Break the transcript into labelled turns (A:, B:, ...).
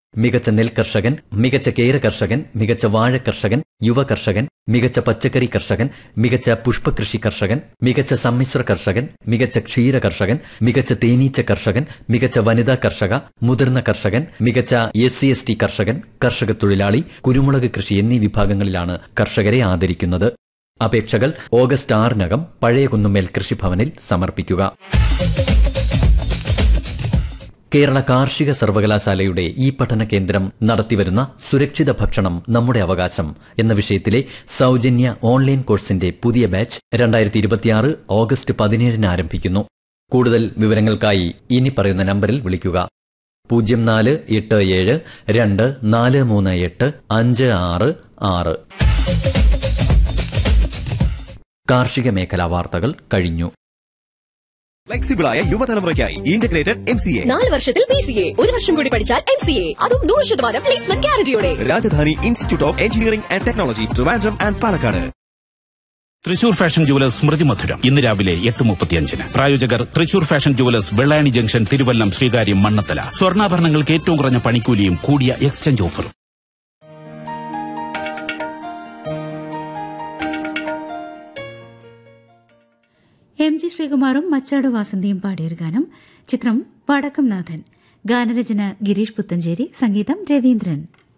A: മികച്ച നെൽ കർഷകൻ മികച്ച കേര കർഷകൻ മികച്ച വാഴ കർഷകൻ യുവ കർഷകൻ മികച്ച പച്ചക്കറി കർഷകൻ മികച്ച പുഷ്പകൃഷി കർഷകൻ മികച്ച സമ്മിശ്ര കർഷകൻ മികച്ച ക്ഷീര കർഷകൻ മികച്ച തേനീച്ച കർഷകൻ മികച്ച വനിതാ കർഷക മുതിർന്ന കർഷകൻ മികച്ച എസ് സി എസ് ടി കർഷകൻ കർഷക തൊഴിലാളി കുരുമുളക് കൃഷി എന്നീ വിഭാഗങ്ങളിലാണ് കർഷകരെ ആദരിക്കുന്നത് അപേക്ഷകൾ ഓഗസ്റ്റ് ആറിനകം പഴയ കുന്നുമേൽ കൃഷിഭവനിൽ സമർപ്പിക്കുക കേരള കാർഷിക സർവകലാശാലയുടെ ഈ പഠന കേന്ദ്രം നടത്തിവരുന്ന സുരക്ഷിത ഭക്ഷണം നമ്മുടെ അവകാശം എന്ന വിഷയത്തിലെ സൗജന്യ ഓൺലൈൻ കോഴ്സിന്റെ പുതിയ ബാച്ച് രണ്ടായിരത്തി ഇരുപത്തിയാറ് ഓഗസ്റ്റ് പതിനേഴിന് ആരംഭിക്കുന്നു കൂടുതൽ വിവരങ്ങൾക്കായി ഇനി പറയുന്ന നമ്പറിൽ വിളിക്കുക പൂജ്യം നാല് എട്ട് ഏഴ് രണ്ട് നാല് മൂന്ന് എട്ട് അഞ്ച് ആറ് ആറ് കാർഷിക മേഖലാ വാർത്തകൾ കഴിഞ്ഞു
B: ഫ്ലെക്സിബിളായ യുവതലമുറയ്ക്കായി ഇന്റഗ്രേറ്റഡ് എം സി എ
C: നാല് വർഷത്തിൽ ബി സി എ ഒരു വർഷം കൂടി പഠിച്ചാൽ എം സി എ അതും നൂറ് ശതമാനം പ്ലേസ്മെന്റ് ഗ്യാരണ്ടിയോടെ
B: Rajadhani institute of engineering and technology Trivandrum and Palakkad
D: Thrissur fashion jewellers സ്മൃതി മധുരം ഇന്ന് രാവിലെ എട്ട് മുപ്പത്തിയഞ്ചിന് പ്രായോജകർ Thrissur fashion jewellers Vellayani junction Thiruvallam Sreekaryam Mannanthala സ്വർണ്ണാഭരണങ്ങൾക്ക് ഏറ്റവും കുറഞ്ഞ പണിക്കൂലിയും കൂടിയ എക്സ്ചേഞ്ച് ഓഫറും
E: എം ജി ശ്രീകുമാറും മച്ചാട് വാസന്തിയും പാടിയൊരു ഗാനം ചിത്രം വടക്കം നാഥൻ ഗാനരചന ഗിരീഷ് പുത്തഞ്ചേരി സംഗീതം രവീന്ദ്രൻ